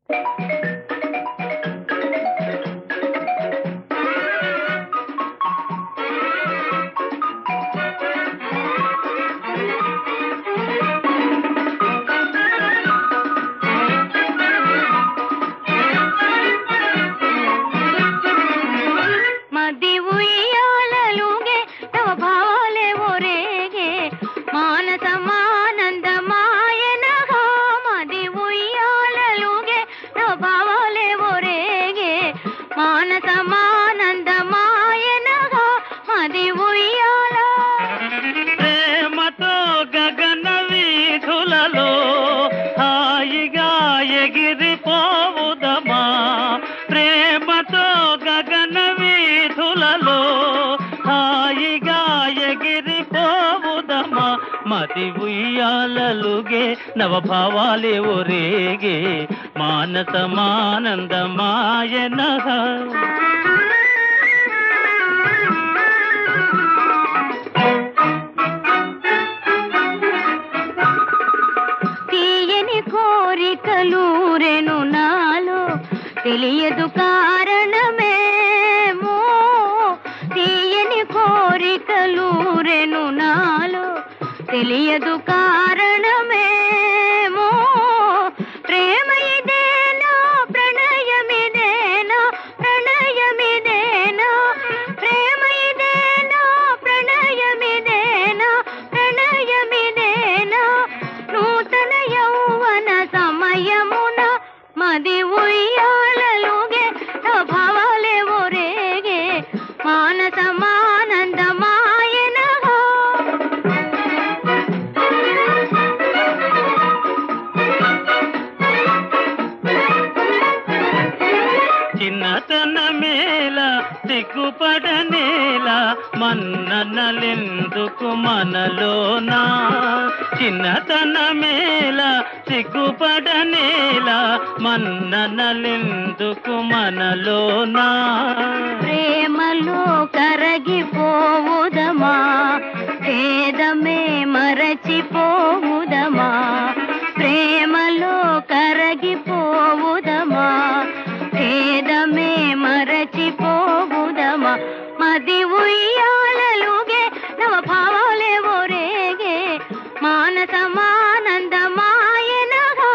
మది ఉయ్యాలలుగే తవ భావాలే ఒరేగే మానసమానందమాయనగా మది ఉయ్యాలలుగే తవ భావాలే ఒరేగే మానసమానందమాయనగా మది ఉయ్యాల ప్రేమతో గగన వీధులలో హాయిగా ఎగిరిపోవుదమా ప్రేమతో గగన వీధులలో హాయిగా ఎగిరిపోవుదమా మతి ఉయ్యాలలుగే నవభావాలే ఒరేగే మానసమానందమాయనగా తీయని కోరికలూరెను నాలో తెలియదు కారణమేమో తీయని కోరికలూరెను నాలో తెలియదు కారణమేమో ప్రేమ ఇదేనా ప్రణయమిదేనా ప్రణయమిదేనా ప్రేమ ఇదేనా ప్రణయమిదేనా ప్రణయమిదేనా నూతన యౌవన సమయమున మది ఉయ్యాలలుగే భావాలే ఒరేగే మానసమానందమాయనగా చిన్నతన మేళ సిగ్గుపడనేల మన్ననలెందుకు మనలోనా చిన్నతన మేళ సిగ్గుపడనేల మన్ననలెందుకు మనలోనా ప్రేమలో కరగిపోవుదమా భేదమే మరచిపోవుదమా ప్రేమలో కరగిపోవుదమా భేదమే మరచిపోవుదమా మది ఉయ్యాలలుగే నవ భావాలే ఒరేగే మానసమానందమాయనగా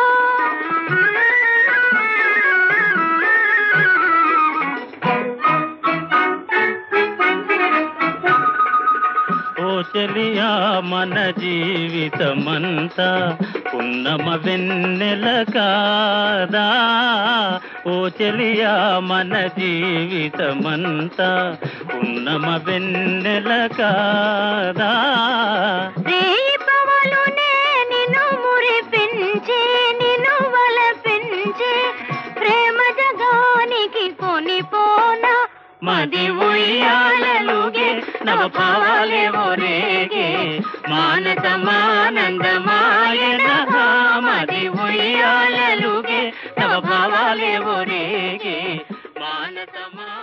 ఓ చెలియా మన జీవితమంతా ఉన్నమ వెన్నెల కాదా ఓ చెలియా మన జీవితమంతా ఉన్నమ వెన్నెల కాదా రేపవలునే నిన్ను మురిపించే నిన్ను వలపించే ప్రేమ జగానికి కొనిపోనా మది ఉయ్యాలలుగే నవ భావాలే ఒరేగే మానసమానందమాయన మది ఉయ్యాలలుగే నవ భావాలే ఒరేగే మానసమా